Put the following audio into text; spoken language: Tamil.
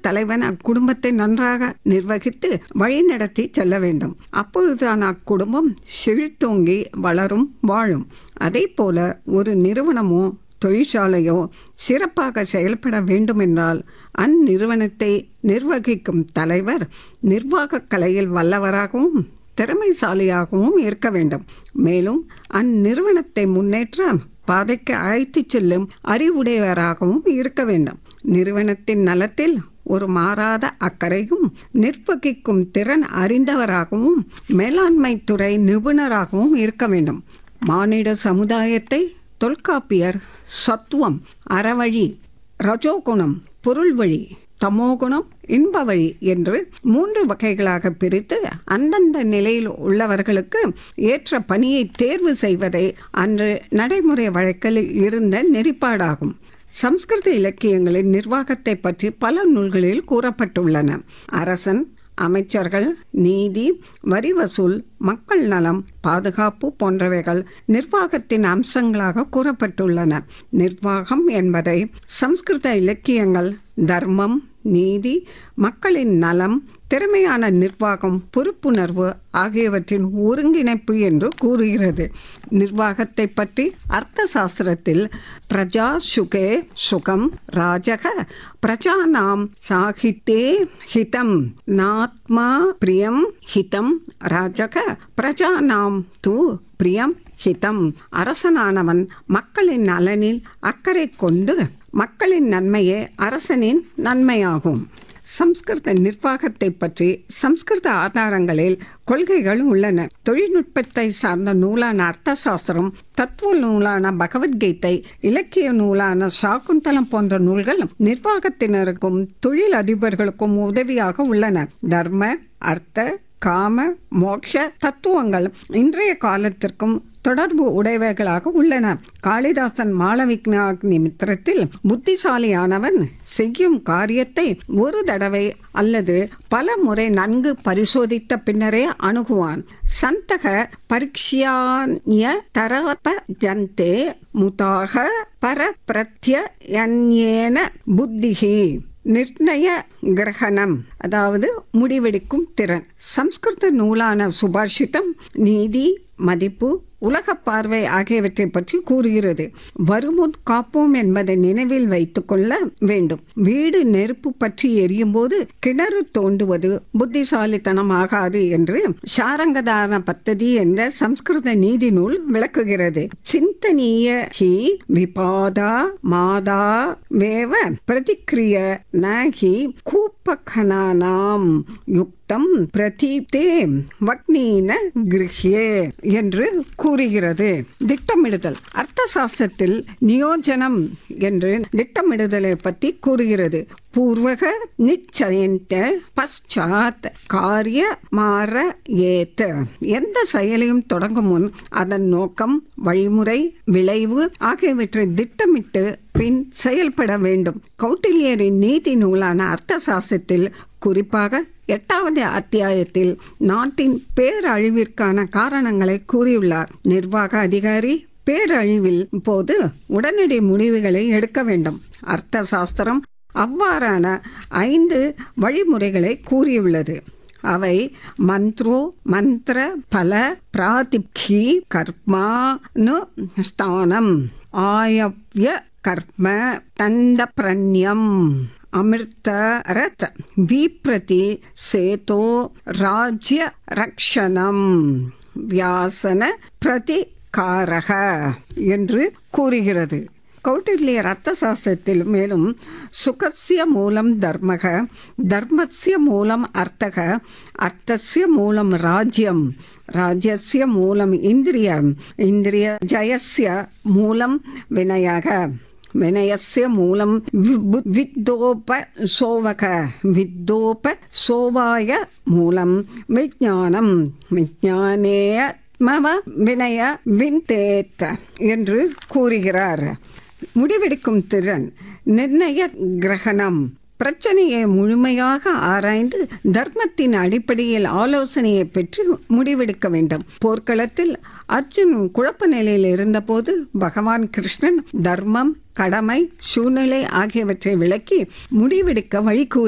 தலைவன் அக்குடும்பத்தை நன்றாக நிர்வகித்து வழிநடத்தி செல்ல வேண்டும் அப்பொழுதுதான் அக்குடும்பம் செழித்தோங்கி வளரும் வாழும் அதே போல ஒரு நிறுவனமோ தொழிற்சாலையோ சிறப்பாக செயல்பட வேண்டுமென்றால் அந்நிறுவனத்தை நிர்வகிக்கும் தலைவர் நிர்வாகக் கலையில் வல்லவராகவும் திறமைசாலியாகவும் இருக்க வேண்டும் மேலும் அந்நிறுவனத்தை முன்னேற்ற பாதைக்கு அழைத்துச் செல்லும் அறிவுடையவராகவும் இருக்க வேண்டும் நிறுவனத்தின் நலத்தில் ஒரு மாறாத அக்கறையும் நிர்வகிக்கும் திறன் அறிந்தவராகவும் மேலாண்மை துறை நிபுணராகவும் இருக்க வேண்டும் மானிட சமுதாயத்தை தொல்காப்பியர் சத்துவம் அறவழி ரஜோகுணம் பொருள் வழி தமோகுணம் இன்ப வழி என்று மூன்று வகைகளாக பிரித்து அந்தந்த நிலையில் உள்ளவர்களுக்கு ஏற்ற பணியை தேர்வு செய்வதே அன்று நடைமுறை வழக்கில் இருந்த நெறிப்பாடாகும் சம்ஸ்கிருத இலக்கியங்களின் நிர்வாகத்தை பற்றி பல நூல்களில் கூறப்பட்டுள்ளன அரசன் அமைச்சர்கள் நீதி வரி வசூல் மக்கள் நலம் பாதுகாப்பு போன்றவைகள் நிர்வாகத்தின் அம்சங்களாக கூறப்பட்டுள்ளன நிர்வாகம் என்பதை சம்ஸ்கிருத இலக்கியங்கள் தர்மம் நீதி மக்களின் நலம் திறமையான நிர்வாகம் பொறுப்புணர்வு ஆகியவற்றின் ஒருங்கிணைப்பு என்று கூறுகிறது நிர்வாகத்தை பற்றி அர்த்த சாஸ்திரத்தில் பிரஜா சுகே சுகம் ராஜக பிரஜானாம் சாகித்தே ஹிதம் நாத்மா பிரியம் ஹிதம் ராஜக பிரஜானாம் தூ பிரியம் ஹிதம் அரசனானவன் மக்களின் நலனில் அக்கறை கொண்டு மக்களின் நன்மையே அரசனின் நன்மையாகும் சம்ஸ்கிருத நிர்வாகத்தை பற்றி சம்ஸ்கிருத ஆதாரங்களில் கொள்கைகள் உள்ளன தொழில்நுட்பத்தை சார்ந்த நூலான அர்த்த சாஸ்திரம் தத்துவ நூலான பகவத்கீதை இலக்கிய நூலான சாகுந்தலம் போன்ற நூல்கள் நிர்வாகத்தினருக்கும் தொழில் அதிபர்களுக்கும் உதவியாக உள்ளன தர்ம அர்த்த காம மோட்ச தத்துவங்கள் இன்றைய காலத்திற்கும் தொடர்பு உடையவைகளாக உள்ளன காளிதாசன் மாளவிக்னாக்னி மித்திரத்தில் புத்திசாலியானவன் செய்யும் காரியத்தை ஒரு தடவை அல்லது பல முறை நன்கு பரிசோதித்த பின்னரே அணுகுவான் சந்தக பரீட்சியான்ய தரப ஜந்தே முதாக பர பிரத்யன்யேன புத்திகி நிர்ணய கிரகணம் அதாவது முடிவெடுக்கும் திறன் சம்ஸ்கிருத நூலான சுபாஷிதம் நீதி மதிப்பு உலக பார்வை ஆகியவற்றை பற்றி கூறுகிறது வருமுன் காப்போம் என்பதை நினைவில் வைத்துக் கொள்ள வேண்டும் வீடு நெருப்பு பற்றி எரியும் போது கிணறு தோண்டுவது புத்திசாலித்தனம் ஆகாது என்று சாரங்கதான பத்ததி என்ற சம்ஸ்கிருத நீதி நூல் விளக்குகிறது சிந்தனீய ஹி விபாதா மாதா வேவ பிரதிக்ரிய நகி கூப்பகணானாம் யுக்தம் பிரதீப்தே வக்னீன கிரஹ்யே என்று கூறுகிறது திட்டமிடுதல் அர்த்த சாஸ்திரத்தில் நியோஜனம் என்று திட்டமிடுதலை பற்றி கூறுகிறது பூர்வக நிச்சயந்த பశ్చాத் காரிய மாற ஏத்த எந்த செயலையும் தொடங்கும் முன் அதன் நோக்கம் வழிமுறை விளைவு ஆகியவற்றை திட்டமிட்டு பின் செயல்பட வேண்டும் கௌட்டில்யரின் நீதி நூலான அர்த்த சாஸ்திரத்தில் குறிப்பாக எட்டாவது அத்தியாயத்தில் நாட்டின் பேரழிவிற்கான காரணங்களை கூறியுள்ளார் நிர்வாக அதிகாரி பேரழிவில் போது உடனடி முடிவுகளை எடுக்க வேண்டும் அர்த்த சாஸ்திரம் அவ்வாறான ஐந்து வழிமுறைகளை கூறியுள்ளது அவை மந்த்ரோ மந்திர பல பிராதிப்கி கர்மானு ஸ்தானம் ஆயவ்ய கர்ம தண்ட பிரண்யம் அமிர்த ரத் விப்ரதி சேதோ ராஜ்ய ரக்ஷணம் வியாசன பிரதிகாரக என்று கூறுகிறது கௌட்டில்யர் அர்த்த சாஸ்திரத்தில் மேலும் சுகசிய மூலம் தர்மக தர்மஸ்ய மூலம் அர்த்தக அர்த்தஸ்ய மூலம் ராஜ்யம் ராஜ்யஸ்ய மூலம் இந்திரியம் இந்திரிய ஜயஸ்ய மூலம் வினயக வினயஸ்ய மூலம் வித்தோப சோவக வித்தோப சோவாய மூலம் விஜானம் விஜானேய மவ வினய விந்தேத் என்று கூறுகிறார் முடிவெடுக்கும் திறன் நிர்ணய கிரகணம் பிரச்சனையை முழுமையாக ஆராய்ந்து தர்மத்தின் அடிப்படையில் ஆலோசனையை பெற்று முடிவெடுக்க வேண்டும் போர்க்களத்தில் அர்ஜுன் குழப்ப நிலையில் இருந்தபோது பகவான் கிருஷ்ணன் தர்மம் கடமை சூழ்நிலை ஆகியவற்றை விளக்கி முடிவெடுக்க வழி கூறி